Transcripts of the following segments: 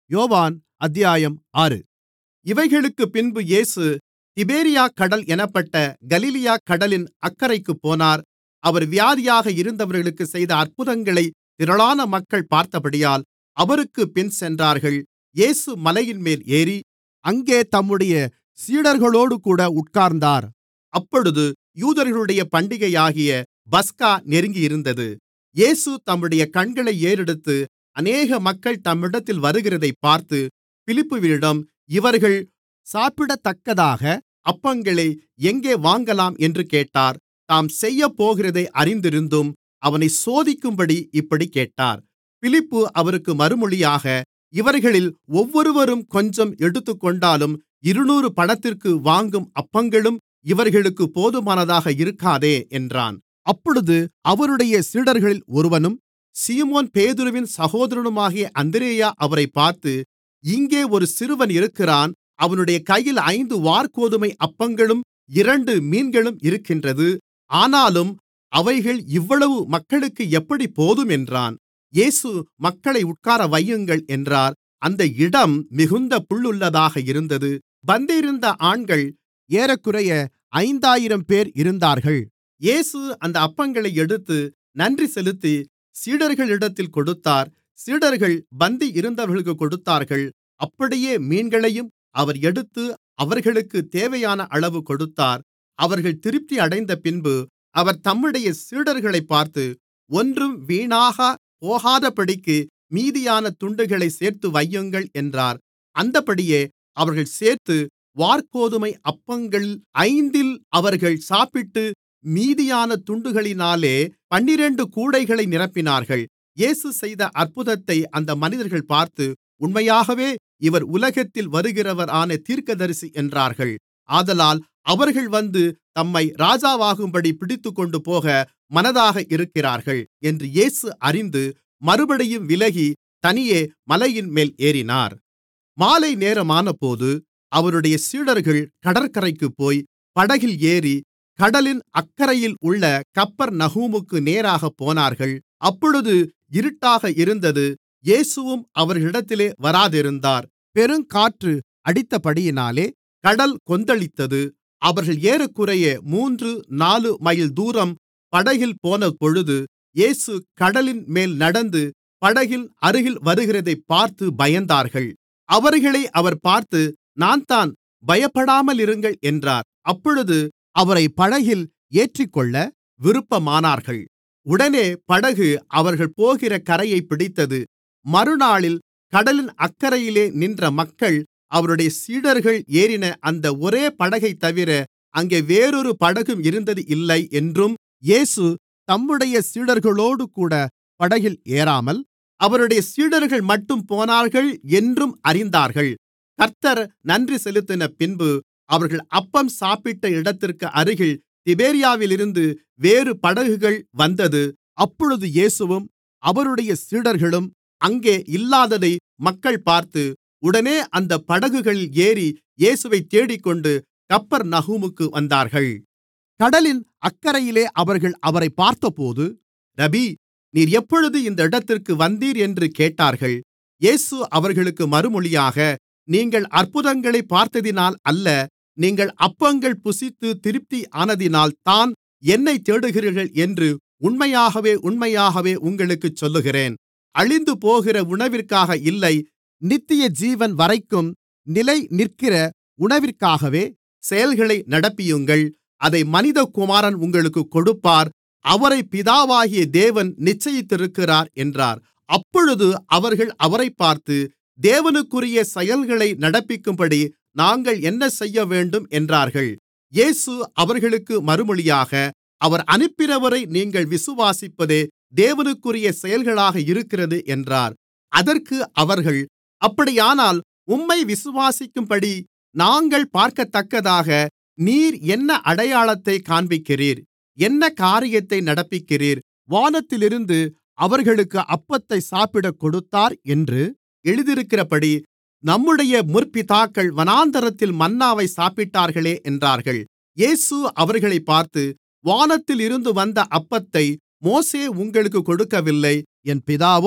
யோவான் அத்தியாயம் ஆறு இவைகளுக்குப்பின்பு இயேசு திபேரியாக் கடல் எனப்பட்ட கலிலேயாக் கடலின் அக்கரைக்குப் போனார் அவர் வியாதியாக இருந்தவர்களுக்குச் செய்த அற்புதங்களைத் திரளான மக்கள் பார்த்தபடியால் அவருக்குப் பின்சென்றார்கள் இயேசு மலையின்மேல் ஏறி அங்கே தம்முடைய சீடர்களோடுகூட உட்கார்ந்தார் அப்பொழுது யூதர்களுடைய பண்டிகையாகிய பஸ்கா நெருங்கியிருந்தது இயேசு தம்முடைய கண்களை ஏறெடுத்து அநேக மக்கள் தம்மிடத்தில் வருகிறதைப் பார்த்து பிலிப்புவினிடம் இவர்கள் சாப்பிடத்தக்கதாக அப்பங்களை எங்கே வாங்கலாம் என்று கேட்டார் தாம் செய்யப்போகிறதை அறிந்திருந்தும் அவனைச் சோதிக்கும்படி இப்படிக் கேட்டார் பிலிப்பு அவருக்கு மறுமொழியாக இவர்களில் ஒவ்வொருவரும் கொஞ்சம் எடுத்துக்கொண்டாலும் இருநூறு பணத்திற்கு வாங்கும் அப்பங்களும் இவர்களுக்குப் போதுமானதாக இருக்காதே என்றான் அப்பொழுது அவருடைய சீடர்களில் ஒருவனும் சீமோன் பேதுருவின் சகோதரனுமாகிய அந்திரேயா அவரைப் பார்த்து இங்கே ஒரு சிறுவன் இருக்கிறான் அவனுடைய கையில் ஐந்து வாற்கோதுமை அப்பங்களும் இரண்டு மீன்களும் இருக்கின்றது ஆனாலும் அவைகள் இவ்வளவு மக்களுக்கு எப்படி போதும் என்றான் இயேசு மக்களை உட்கார வையுங்கள் என்றார் அந்த இடம் மிகுந்த புல்லுள்ளதாக இருந்தது பந்தியிருந்த ஆண்கள் ஏறக்குறைய ஐந்தாயிரம்பேர் இருந்தார்கள் இயேசு அந்த அப்பங்களை எடுத்து நன்றி செலுத்தி சீடர்களிடத்தில் கொடுத்தார் சீடர்கள் பந்தி இருந்தவர்களுக்குக் கொடுத்தார்கள் அப்படியே மீன்களையும் அவர் எடுத்து அவர்களுக்குத் தேவையான அளவு கொடுத்தார் அவர்கள் திருப்தி அடைந்தபின்பு அவர் தம்முடைய சீடர்களைப் பார்த்து ஒன்றும் வீணாகப் போகாதபடிக்கு மீதியான துண்டுகளைச் சேர்த்து வையுங்கள் என்றார் அந்தப்படியே அவர்கள் சேர்த்து வாற்கோதுமை அப்பங்களில் ஐந்தில் அவர்கள் சாப்பிட்டு மீதியான துண்டுகளினாலே பன்னிரண்டு கூடைகளை நிரப்பினார்கள் இயேசு செய்த அற்புதத்தை அந்த மனிதர்கள் பார்த்து உண்மையாகவே இவர் உலகத்தில் வருகிறவரான தீர்க்கதரிசி என்றார்கள் ஆதலால் அவர்கள் வந்து தம்மை ராஜாவாகும்படி பிடித்துக்கொண்டுபோக மனதாக இருக்கிறார்கள் என்று இயேசு அறிந்து மறுபடியும் விலகி தனியே மலையின்மேல் ஏறினார் மாலை நேரமானபோது அவருடைய சீடர்கள் கடற்கரைக்குப் போய் படகில் ஏறி கடலின் அக்கரையில் உள்ள கப்பர்நகூமுக்கு நேராகப் போனார்கள் அப்பொழுது இருட்டாக இருந்தது இயேசுவும் அவர்களிடத்திலே வராதிருந்தார் பெருங்காற்று அடித்தபடியினாலே கடல் கொந்தளித்தது அவர்கள் ஏறக்குறைய மூன்று நாலு மைல் தூரம் படகில் போனபொழுது இயேசு கடலின்மேல் நடந்து படகில் அருகில் வருகிறதைப் பார்த்து பயந்தார்கள் அவர்களை அவர் பார்த்து நான்தான் பயப்படாமலிருங்கள் என்றார் அப்பொழுது அவரை படகில் ஏற்றிக்கொள்ள விருப்பமானார்கள் உடனே படகு அவர்கள் போகிற கரையைப் பிடித்தது மறுநாளில் கடலின் அக்கரையிலே நின்ற மக்கள் அவருடைய சீடர்கள் ஏறின அந்த ஒரே படகைத்தவிர அங்கே வேறொரு படகும் இருந்தது இல்லை என்றும் இயேசு தம்முடைய சீடர்களோடுகூட படகில் ஏறாமல் அவருடைய சீடர்கள் மட்டும் போனார்கள் என்றும் அறிந்தார்கள் கர்த்தர் நன்றி செலுத்தின பின்பு அவர்கள் அப்பம் சாப்பிட்ட இடத்திற்கு அருகில் திபேரியாவிலிருந்து வேறு படகுகள் வந்தது அப்பொழுது இயேசுவும் அவருடைய சீடர்களும் அங்கே இல்லாததை மக்கள் பார்த்து உடனே அந்த படகுகளில் ஏறி இயேசுவைத் தேடிக்கொண்டு கப்பர்நகூமுக்கு வந்தார்கள் கடலின் அக்கரையிலே அவர்கள் அவரைப் பார்த்தபோது ரபீ நீர் எப்பொழுது இந்த இடத்திற்கு வந்தீர் என்று கேட்டார்கள் இயேசு அவர்களுக்கு மறுமொழியாக நீங்கள் அற்புதங்களைப் பார்த்ததினால் அல்ல நீங்கள் அப்பங்கள் புசித்து திருப்தி ஆனதினால்தான் என்னைத் தேடுகிறீர்கள் என்று உண்மையாகவே உண்மையாகவே உங்களுக்குச் சொல்லுகிறேன் அழிந்துபோகிற உணவிற்காக இல்லை நித்தியஜீவன் வரைக்கும் நிலைநிற்கிற உணவிற்காகவே செயல்களை நடப்பியுங்கள் அதை மனிதகுமாரன் உங்களுக்குக் கொடுப்பார் அவரை பிதாவாகிய தேவன் நிச்சயித்திருக்கிறார் என்றார் அப்பொழுது அவர்கள் அவரைப் பார்த்து தேவனுக்குரிய செயல்களை நடப்பிக்கும்படி நாங்கள் என்ன செய்யவேண்டும் என்றார்கள் இயேசு அவர்களுக்கு மறுமொழியாக அவர் அனுப்பினவரை நீங்கள் விசுவாசிப்பதே தேவனுக்குரிய செயல்களாக இருக்கிறது என்றார் அதற்கு அவர்கள் அப்படியானால் உம்மை விசுவாசிக்கும்படி நாங்கள் பார்க்கத்தக்கதாக நீர் என்ன அடையாளத்தைக் காண்பிக்கிறீர் என்ன காரியத்தை நடப்பிக்கிறீர் வானத்திலிருந்து அவர்களுக்கு அப்பத்தை சாப்பிடக் கொடுத்தார் என்று எழுதியிருக்கிறபடி நம்முடைய முற்பிதாக்கள் வனாந்தரத்தில் மன்னாவை சாப்பிட்டார்களே என்றார்கள் இயேசு அவர்களைப் பார்த்து வானத்திலிருந்து வந்த அப்பத்தை மோசே உங்களுக்குக் கொடுக்கவில்லை என் பிதாவோ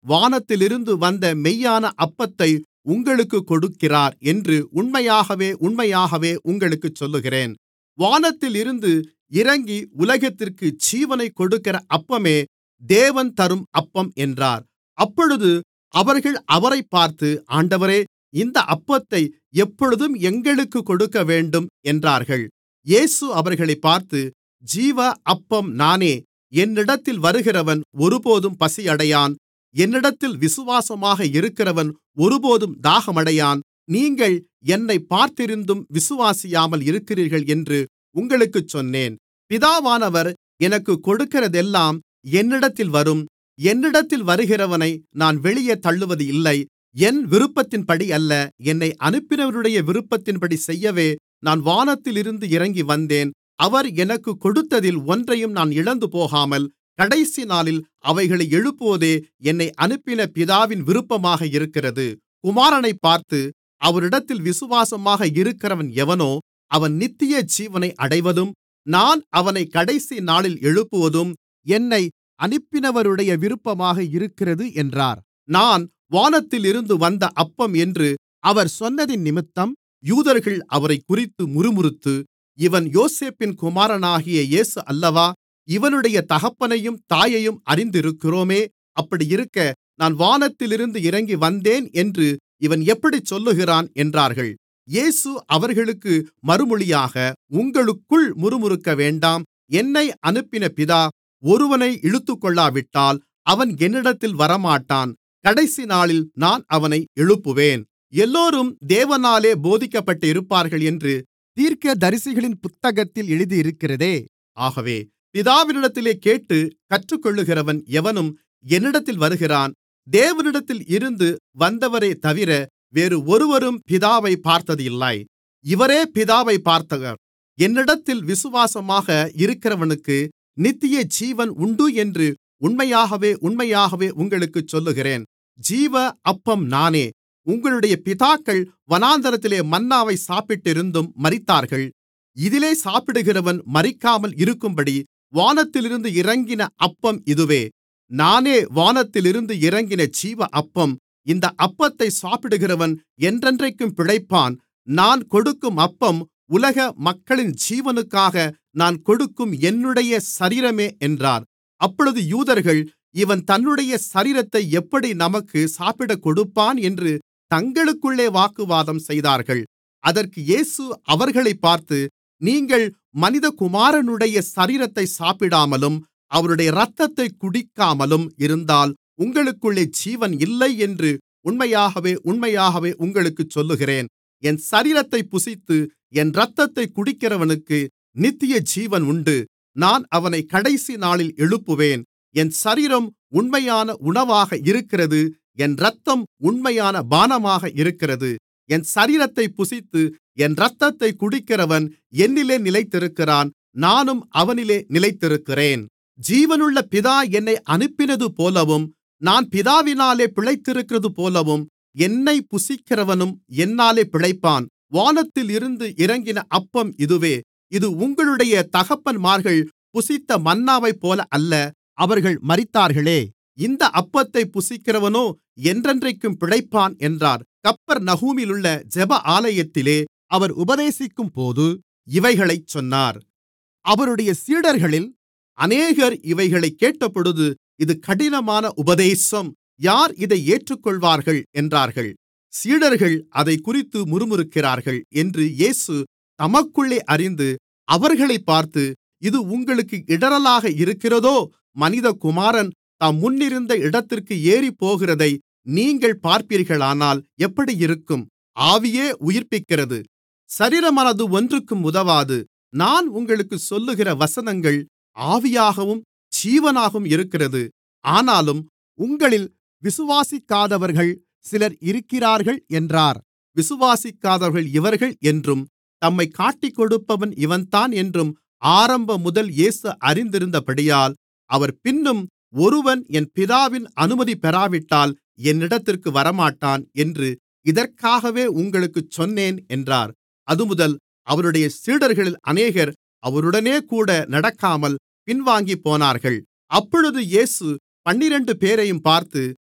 வானத்திலிருந்து வந்த மெய்யான அப்பத்தை உங்களுக்குக் கொடுக்கிறார் என்று உண்மையாகவே உண்மையாகவே உங்களுக்குச் சொல்லுகிறேன் வானத்தில் இருந்து இறங்கி உலகத்திற்கு ஜீவனைக் கொடுக்கிற அப்பமே தேவன் தரும் அப்பம் என்றார் அப்பொழுது அவர்கள் அவரைப் பார்த்து ஆண்டவரே இந்த அப்பத்தை எப்பொழுதும் எங்களுக்குக் கொடுக்கவேண்டும் என்றார்கள் இயேசு அவர்களைப் பார்த்து ஜீவ அப்பம் நானே என்னிடத்தில் வருகிறவன் ஒருபோதும் பசியடையான் என்னிடத்தில் விசுவாசமாக இருக்கிறவன் ஒருபோதும் தாகமடையான் நீங்கள் என்னைப் பார்த்திருந்தும் விசுவாசியாமல் இருக்கிறீர்கள் என்று உங்களுக்குச் சொன்னேன் பிதாவானவர் எனக்குக் கொடுக்கிறதெல்லாம் என்னிடத்தில் வரும் என்னிடத்தில் வருகிறவனை நான் வெளியே தள்ளுவது இல்லை என் விருப்பத்தின்படி அல்ல என்னை அனுப்பினவருடைய விருப்பத்தின்படி செய்யவே நான் வானத்திலிருந்து இறங்கி வந்தேன் அவர் எனக்குக் கொடுத்ததில் ஒன்றையும் நான் இழந்து போகாமல் கடைசி நாளில் அவைகளை எழுப்புவதே என்னை அனுப்பின பிதாவின் விருப்பமாக இருக்கிறது குமாரனைப் பார்த்து அவரிடத்தில் விசுவாசமாக இருக்கிறவன் எவனோ அவன் நித்திய ஜீவனை அடைவதும் நான் அவனை கடைசி நாளில் எழுப்புவதும் என்னை அனுப்பினவருடைய விருப்பமாக இருக்கிறது என்றார் நான் வானத்திலிருந்து வந்த அப்பம் என்று அவர் சொன்னதினிமித்தம் யூதர்கள் அவரைக்குறித்து முறுமுறுத்து இவன் யோசேப்பின் குமாரனாகிய இயேசு அல்லவா இவனுடைய தகப்பனையும் தாயையும் அறிந்திருக்கிறோமே அப்படியிருக்க நான் வானத்திலிருந்து இறங்கி வந்தேன் என்று இவன் எப்படிச் சொல்லுகிறான் என்றார்கள் இயேசு அவர்களுக்கு மறுமொழியாக உங்களுக்குள் முறுமுறுக்க வேண்டாம் என்னை அனுப்பின பிதா ஒருவனை இழுத்துக்கொள்ளாவிட்டால் அவன் என்னிடத்தில் வரமாட்டான் கடைசி நாளில் நான் அவனை எழுப்புவேன் எல்லோரும் தேவனாலே போதிக்கப்பட்டிருப்பார்கள் என்று தீர்க்கதரிசிகளின் புத்தகத்தில் எழுதியிருக்கிறதே ஆகவே பிதாவினிடத்திலே கேட்டு கற்றுக்கொள்ளுகிறவன் எவனும் என்னிடத்தில் வருகிறான் தேவனிடத்தில் இருந்து வந்தவரே தவிர வேறு ஒருவரும் பிதாவை பார்த்ததில்லை இவரே பிதாவை பார்த்தவர் என்னிடத்தில் விசுவாசமாக இருக்கிறவனுக்கு நித்திய ஜீவன் உண்டு என்று உண்மையாகவே உண்மையாகவே உங்களுக்குச் சொல்லுகிறேன் ஜீவ அப்பம் நானே உங்களுடைய பிதாக்கள் வனாந்தரத்திலே மன்னாவை சாப்பிட்டிருந்தும் மரித்தார்கள் இதிலே சாப்பிடுகிறவன் மரிக்காமல் இருக்கும்படி வானத்திலிருந்து இறங்கின அப்பம் இதுவே நானே வானத்திலிருந்து இறங்கின ஜீவ அப்பம் இந்த அப்பத்தை சாப்பிடுகிறவன் என்றென்றைக்கும் பிழைப்பான் நான் கொடுக்கும் அப்பம் உலக மக்களின் ஜீவனுக்காக நான் கொடுக்கும் என்னுடைய சரீரமே என்றார் அப்பொழுது யூதர்கள் இவன் தன்னுடைய சரீரத்தை எப்படி நமக்கு சாப்பிடக் கொடுப்பான் என்று தங்களுக்குள்ளே வாக்குவாதம் செய்தார்கள் அதற்கு இயேசு அவர்களைப் பார்த்து நீங்கள் மனிதகுமாரனுடைய சரீரத்தை சாப்பிடாமலும் அவருடைய இரத்தத்தைக் குடிக்காமலும் இருந்தால் உங்களுக்குள்ளே ஜீவன் இல்லை என்று உண்மையாகவே உண்மையாகவே உங்களுக்குச் சொல்லுகிறேன் என் சரீரத்தைப் புசித்து என் இரத்தத்தைக் குடிக்கிறவனுக்கு நித்திய ஜீவன் உண்டு நான் அவனை கடைசி நாளில் எழுப்புவேன் என் சரீரம் உண்மையான உணவாக இருக்கிறது என் இரத்தம் உண்மையான பானமாக இருக்கிறது என் சரீரத்தைப் புசித்து என் இரத்தத்தைக் குடிக்கிறவன் என்னிலே நிலைத்திருக்கிறான் நானும் அவனிலே நிலைத்திருக்கிறேன் ஜீவனுள்ள பிதா என்னை அனுப்பினதுபோலவும் நான் பிதாவினாலே பிழைத்திருக்கிறதுபோலவும் என்னை புசிக்கிறவனும் என்னாலே பிழைப்பான் வானத்தில் இருந்து இறங்கின அப்பம் இதுவே இது உங்களுடைய தகப்பன்மார்கள் புசித்த மன்னாவைப்போல அல்ல அவர்கள் மரித்தார்களே இந்த அப்பத்தை புசிக்கிறவனோ என்றென்றைக்கும் பிழைப்பான் என்றார் கப்பர்நகூமிலுள்ள ஜெப ஆலயத்திலே அவர் உபதேசிக்கும்போது இவைகளைச் சொன்னார் அவருடைய சீடர்களில் அநேகர் இவைகளைக் கேட்டபொழுது இது கடினமான உபதேசம் யார் இதை ஏற்றுக்கொள்வார்கள் என்றார்கள் சீடர்கள் அதைக்குறித்து முறுமுறுக்கிறார்கள் என்று இயேசு தமக்குள்ளே அறிந்து அவர்களைப் பார்த்து இது உங்களுக்கு இடறலாக இருக்கிறதோ மனிதகுமாரன் தாம் முன்னிருந்த இடத்திற்கு ஏறிப்போகிறதை நீங்கள் பார்ப்பீர்களானால் எப்படியிருக்கும் ஆவியே உயிர்ப்பிக்கிறது சரீரமானது ஒன்றுக்கும் உதவாது நான் உங்களுக்குச் சொல்லுகிற வசனங்கள் ஆவியாகவும் ஜீவனாகவும் இருக்கிறது ஆனாலும் உங்களில் விசுவாசிக்காதவர்கள் சிலர் இருக்கிறார்கள் என்றார் விசுவாசிக்காதவர்கள் இவர்கள் என்றும் தம்மைக் காட்டிக்கொடுப்பவன் இவன்தான் என்றும் ஆரம்பமுதல் இயேசு அறிந்திருந்தபடியால் அவர் பின்னும் ஒருவன் என் பிதாவின் அனுமதி பெறாவிட்டால் என்னிடத்திற்கு வரமாட்டான் என்று இதற்காகவே உங்களுக்குச் சொன்னேன் என்றார் அதுமுதல் அவருடைய சீடர்களில் அநேகர் அவருடனேகூட நடக்காமல் பின்வாங்கிப்போனார்கள் அப்பொழுது இயேசு பன்னிரண்டுபேரையும் பார்த்து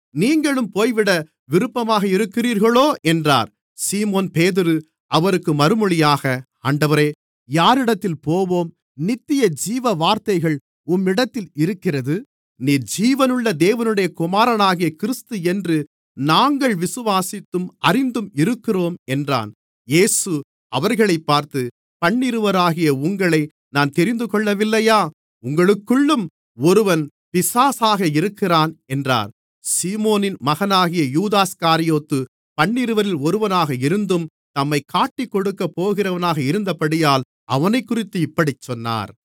நீங்களும் போய்விட விருப்பமாக இருக்கிறீர்களோ என்றார் சீமோன் பேதுரு அவருக்கு மறுமொழியாக ஆண்டவரே யாரிடத்தில் போவோம் நித்திய ஜீவவார்த்தைகள் உம்மிடத்தில் இருக்கிறது நீர் ஜீவனுள்ள தேவனுடைய குமாரனாகிய கிறிஸ்து என்று நாங்கள் விசுவாசித்தும் அறிந்தும் இருக்கிறோம் என்றான் இயேசு அவர்களைப் பார்த்து பன்னிருவராகிய உங்களை நான் தெரிந்துகொள்ளவில்லையா உங்களுக்குள்ளும் ஒருவன் பிசாசாக இருக்கிறான் என்றார் சீமோனின் மகனாகிய யூதாஸ்காரியோத்து பன்னிருவரில் ஒருவனாக இருந்தும் தம்மைக் காட்டிக்கொடுக்கப் போகிறவனாக இருந்தபடியால் அவனைக்குறித்து இப்படிச் சொன்னார்